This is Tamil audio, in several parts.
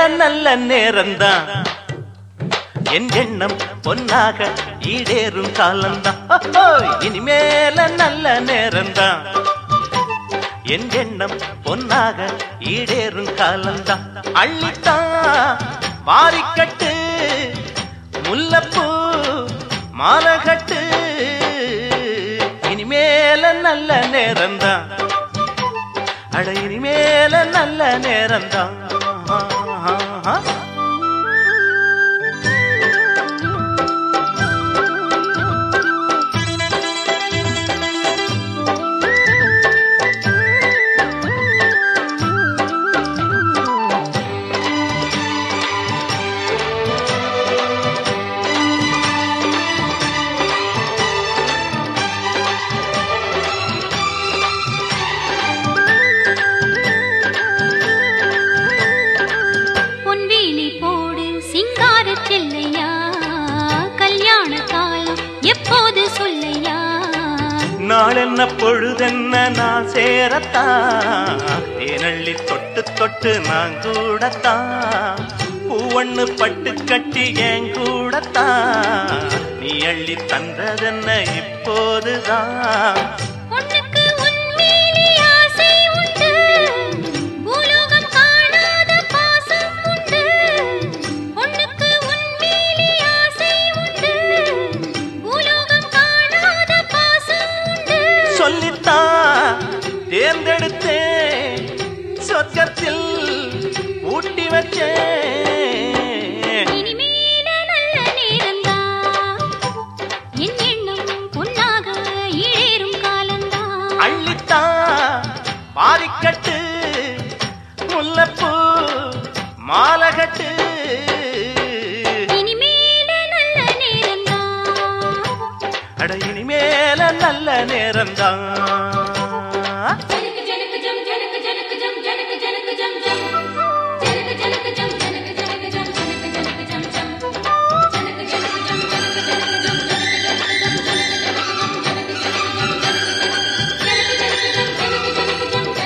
நல்ல நேரம்தான் என் எண்ணம் பொன்னாக ஈடேறும் காலம்தான் ஓஹோ, இனிமேல நல்ல நேரம்தான் என் எண்ணம் பொன்னாக ஈடேறும் காலம்தான் அள்ளித்தான் வாரிக்கட்டு முல்லப்பூ மாலகட்டு இனிமேல நல்ல நேரம்தான் அட இனிமேல நல்ல நேரம்தான் பொன்வேலி போடு சிங்கார செல்லையா கல்யாண காலம் எப்போது சொல்லையா நாளென்ன பொழுதென்ன நான் சேரத்தான் தேனள்ளி தொட்டு தொட்டு நான் கூடத்தான் பூவண்ணு பட்டு கட்டி என் கூடத்தான் நீ அள்ளி தந்ததென்ன இப்போதுதான் பொண்ணுக்கு உன் மீது ஆசை உண்டு பூலோகம் காணாத பாசம் உண்டு பொண்ணுக்கு உன் மீது ஆசை உண்டு பூலோகம் காணாத பாசம் உண்டு சொல்லித்தான் தேர்ந்தெடுத்தேன் சொர்க்கத்தில் ஊட்டி வச்சேன் இனிமேல நல்ல நேரம்தான் என் எண்ணம் பொன்னாக ஈழேறும் காலம்தான் அள்ளித்தான் பாரிக்கட்டு முல்லப்பூ மாலகட்டு இனிமேல நல்ல நேரம்தான் அட இனிமேல நல்ல நேரம்தான் ஜனக்கு ஜனக்கு ஜம் ஜனக்கு ஜனக்கு ஜம் ஜனக்கு ஜனக்கு ஜம் ஜம் ஜனக்கு ஜனக்கு ஜம் ஜனக்கு ஜனக்கு ஜம் ஜனக்கு ஜனக்கு ஜம் ஜம் ஜனக்கு ஜனக்கு ஜம் ஜனக்கு ஜனக்கு ஜம் ஜனக்கு ஜனக்கு ஜம் ஜனக்கு ஜனக்கு ஜம் ஜனக்கு ஜனக்கு ஜம் ஜனக்கு ஜனக்கு ஜம் ஜனக்கு ஜனக்கு ஜம் ஜனக்கு ஜனக்கு ஜம்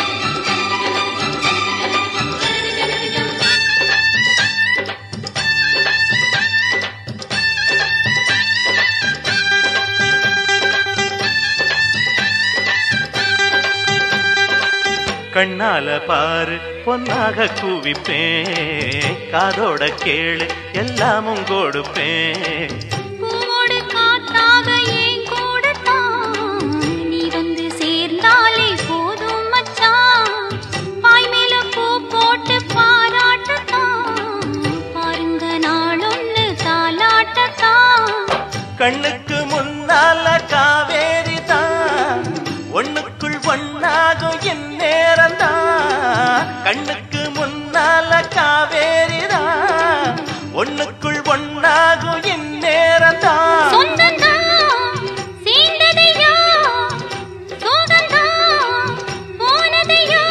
கண்ணால பாரு பொன்னாக கூவிப்பேன் காதோட கேளு எல்லாமும் கொடுப்பேன் பூவோடு காத்தாக ஏன் கூடத்தான் நீ வந்து சேர்ந்தாலே போதும் மச்சான் பாய் மேல பூ போட்டு பாராட்டத்தான் பாருங்க நாளொன்னு தாலாட்டத்தான் கண்ணுக்கு முன்னால காவேரி தான் ஒண்ணுக்குள் ஒண்ணாகும் என் நேரம்தான் கண்ணுக்கு முன்னால காவேரி தான் ஒண்ணுக்குள் ஒண்ணாகும் என் நேரம்தான் சொந்தந்தான் சேர்ந்ததையா சோகந்தான் போனதையா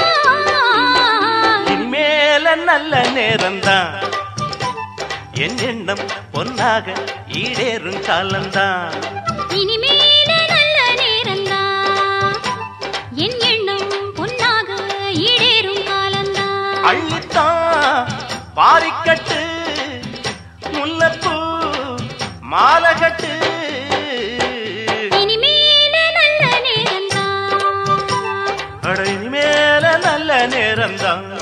இனிமேல நல்ல நேரம்தான் என் எண்ணம் பொன்னாக ஈடேறும் காலம்தான் இனிமேல நல்ல நேரம்தான் என் எண்ணம் பொன்னாக ஈடேறும் காலம்தான் அள்ளித்தான் பாரிக்கட்டு முல்லப்பூ மாலகட்டு இனிமேல நல்ல நேரம்தான் அட இனிமேல நல்ல நேரம்தான்